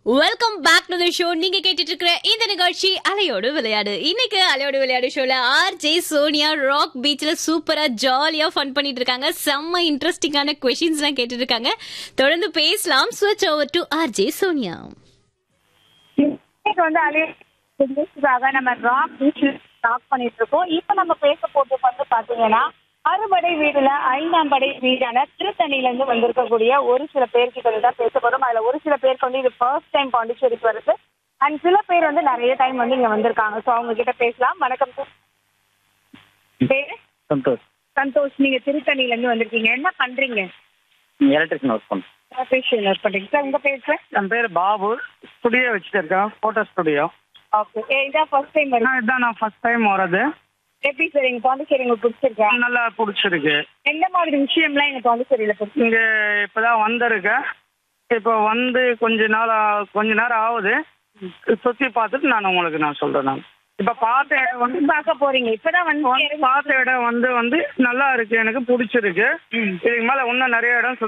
welcome back to the show நீங்க கேட்டுட்டு இருக்கிற இந்த நிகழ்ச்சி அலையோடு விளையாடு இன்னைக்கு அலையோடு விளையாடு ஷோல ஆர் ஜே சோனியா ராக் பீச்ல சூப்பரா ஜாலியா ஃபன் பண்ணிட்டு இருக்காங்க செம்ம இன்ட்ரெஸ்டிங்கான கொஸ்டின்ஸ் எல்லாம் கேட்டுட்டு இருக்காங்க தொடர்ந்து பேசலாம் ஸ்விட்ச் over to R J Sonia இன்னைக்கு வந்து அலையாக நம்ம ராக் பீச்சில் ஸ்டார்ட் பண்ணிட்டு இருக்கோம் இப்போ நம்ம பேச போறது வந்து பாத்தீங்கன்னா அறுபடை வீடுல ஐந்தாம் படை வீடான திருத்தணில இருந்து வந்திருக்கக்கூடிய ஒரு சில பேர்கிட்ட தான் பேச போறோம் அதுல ஒரு சில பேருக்கு வந்து இது ஃபர்ஸ்ட் டைம் பாண்டிச்சேரிக்கு வருது அண்ட் சில பேர் வந்து நிறைய டைம் வந்து இங்க வந்திருக்காங்க ஸோ அவங்க கிட்ட பேசலாம் வணக்கம் சார் பேரு சந்தோஷ் சந்தோஷ் நீங்க திருத்தணில இருந்து வந்திருக்கீங்க என்ன பண்றீங்க எலக்ட்ரிஷியன் ஒர்க் பண்ணுறேன் ப்ரொஃபஷனல் ஒர்க் பண்றீங்க சார் உங்க பேர் சார் என் பேர் பாபு ஸ்டுடியோ வச்சுட்டு இருக்கேன் ஃபோட்டோ ஸ்டுடியோ ஓகே இதான் ஃபர்ஸ்ட் டைம் வருது நான் இதான் நான் ஃபர்ஸ்ட் டைம் வர்றது எப்படி சார் எங்க பாண்டிச்சேரி உங்களுக்கு பிடிச்சிருக்கா நல்லா பிடிச்சிருக்கு எந்த மாதிரி விஷயம்லாம் எங்க பாண்டிச்சேரியில பிடிச்சி இங்கே இப்போதான் வந்திருக்கேன் இப்போ வந்து கொஞ்ச நாள் ஆ- கொஞ்ச நேரம் ஆகுது சுற்றி பார்த்துட்டு நான் உங்களுக்கு நான் சொல்கிறேன் நான் இப்போ பார்த்த இடம் வந்து பார்க்க போறீங்க இப்பதான் வந்து வந்து பார்த்த இடம் வந்து வந்து நல்லா இருக்கு எனக்கு பிடிச்சிருக்கு இதுக்கு மேலே இன்னும் நிறைய இடம்